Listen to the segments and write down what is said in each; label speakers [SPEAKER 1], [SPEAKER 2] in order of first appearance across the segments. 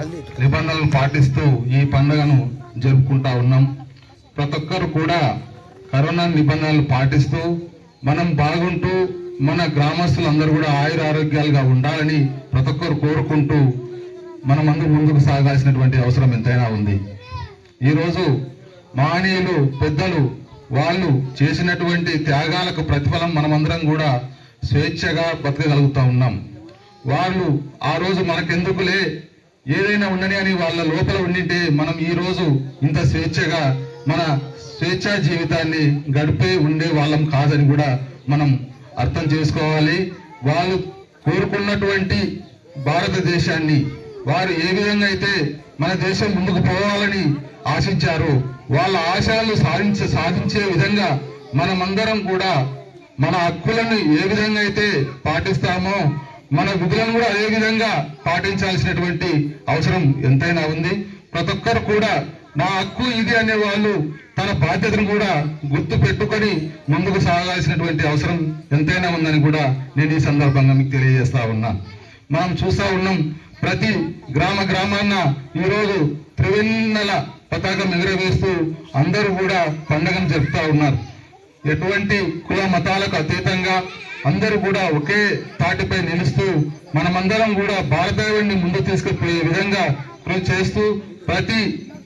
[SPEAKER 1] నిబంధనలు పాటిస్తూ ఈ పండుగను జరుపుకుంటా ఉన్నాం ప్రతి ఒక్కరు కూడా కరోనా నిబంధనలు పాటిస్తూ మనం బాగుంటూ మన గ్రామస్తులందరూ కూడా ఆయుర ఆరోగ్యాలుగా ఉండాలని ప్రతి ఒక్కరు కోరుకుంటూ మనం అందరూ ముందుకు సాగాల్సినటువంటి అవసరం ఎంతైనా ఉంది ఈరోజు మహనీయులు పెద్దలు వాళ్ళు చేసినటువంటి త్యాగాలకు ప్రతిఫలం మనమందరం కూడా స్వేచ్ఛగా బతకగలుగుతా ఉన్నాం వాళ్ళు ఆ రోజు మనకెందుకులే ఏదైనా ఉండని అని వాళ్ళ లోపల ఉండింటే మనం ఈ రోజు ఇంత స్వేచ్ఛగా మన స్వేచ్ఛా జీవితాన్ని గడిపే ఉండే వాళ్ళం కాదని కూడా మనం అర్థం చేసుకోవాలి వాళ్ళు కోరుకున్నటువంటి భారతదేశాన్ని వారు ఏ విధంగా అయితే మన దేశం ముందుకు పోవాలని ఆశించారో వాళ్ళ ఆశయాలు సాధించే సాధించే విధంగా మనమందరం కూడా మన హక్కులను ఏ విధంగా అయితే పాటిస్తామో మన విధులను కూడా అదే విధంగా పాటించాల్సినటువంటి అవసరం ఎంతైనా ఉంది ప్రతి ఒక్కరు కూడా నా హక్కు ఇది అనే వాళ్ళు తన బాధ్యతను కూడా గుర్తు పెట్టుకొని ముందుకు సాగాల్సినటువంటి అవసరం ఎంతైనా ఉందని కూడా నేను ఈ సందర్భంగా మీకు తెలియజేస్తా ఉన్నా మనం చూస్తా ఉన్నాం ప్రతి గ్రామ గ్రామాన్న ఈరోజు త్రివెన్నెల పతాకం ఎగురవేస్తూ అందరూ కూడా పండుగను జరుపుతా ఉన్నారు ఎటువంటి కుల మతాలకు అతీతంగా అందరూ కూడా ఒకే తాటిపై నిలుస్తూ మనమందరం కూడా భారతదేవాన్ని ముందు తీసుకుపోయే విధంగా కృషి చేస్తూ ప్రతి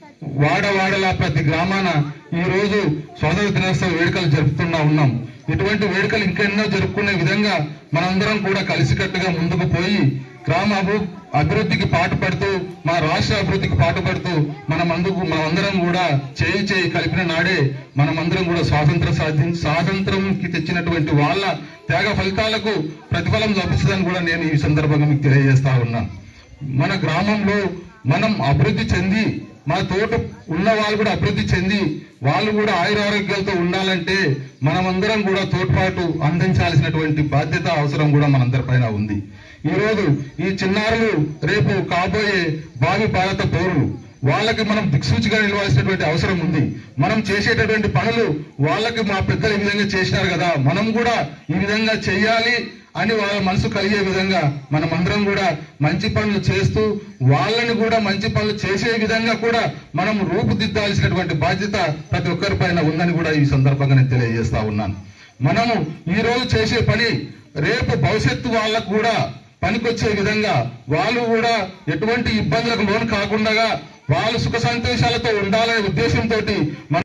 [SPEAKER 1] వాడవాడలా ప్రతి గ్రామాన ఈ రోజు స్వాతంత్ర దినోత్సవ వేడుకలు జరుపుతున్నా ఉన్నాం ఇటువంటి వేడుకలు ఇంకెన్నో జరుపుకునే విధంగా మనందరం కూడా కలిసికట్టుగా ముందుకు పోయి గ్రామ అభి- అభివృద్ధికి పాటుపడుతూ మా రాష్ట్ర అభివృద్ధికి పాటుపడుతూ మనం అందుకు మనమందరం కూడా చేయి చేయి కలిపిన నాడే మనమందరం కూడా స్వాతంత్ర సాధి స్వాతంత్రంకి తెచ్చినటువంటి వాళ్ళ త్యాగ ఫలితాలకు ప్రతిఫలం లభిస్తుందని కూడా నేను ఈ సందర్భంగా మీకు తెలియజేస్తా ఉన్నాను మన గ్రామంలో మనం అభివృద్ధి చెంది మన తోట ఉన్న వాళ్ళు కూడా అభివృద్ధి చెంది వాళ్ళు కూడా ఆయురారోగ్యాలతో ఉండాలంటే మనమందరం కూడా తోడ్పాటు అందించాల్సినటువంటి బాధ్యత అవసరం కూడా మనందరిపైన ఉంది ఈ రోజు ఈ చిన్నారులు రేపు కాబోయే భావి భారత పౌరులు వాళ్ళకి మనం దిక్సూచిగా నిలవాల్సినటువంటి అవసరం ఉంది మనం చేసేటటువంటి పనులు వాళ్ళకి మా పెద్దలు ఈ విధంగా చేసినారు కదా మనం కూడా ఈ విధంగా చెయ్యాలి అని వాళ్ళ మనసు కలిగే విధంగా మనం అందరం కూడా మంచి పనులు చేస్తూ వాళ్ళని కూడా మంచి పనులు చేసే విధంగా కూడా మనం రూపుదిద్దాల్సినటువంటి బాధ్యత ప్రతి ఒక్కరి పైన ఉందని కూడా ఈ సందర్భంగా నేను తెలియజేస్తా ఉన్నాను మనము ఈ రోజు చేసే పని రేపు భవిష్యత్తు వాళ్ళకు కూడా పనికొచ్చే విధంగా వాళ్ళు కూడా ఎటువంటి ఇబ్బందులకు లోను కాకుండా వాళ్ళు సుఖ సంతోషాలతో ఉండాలనే ఉద్దేశంతో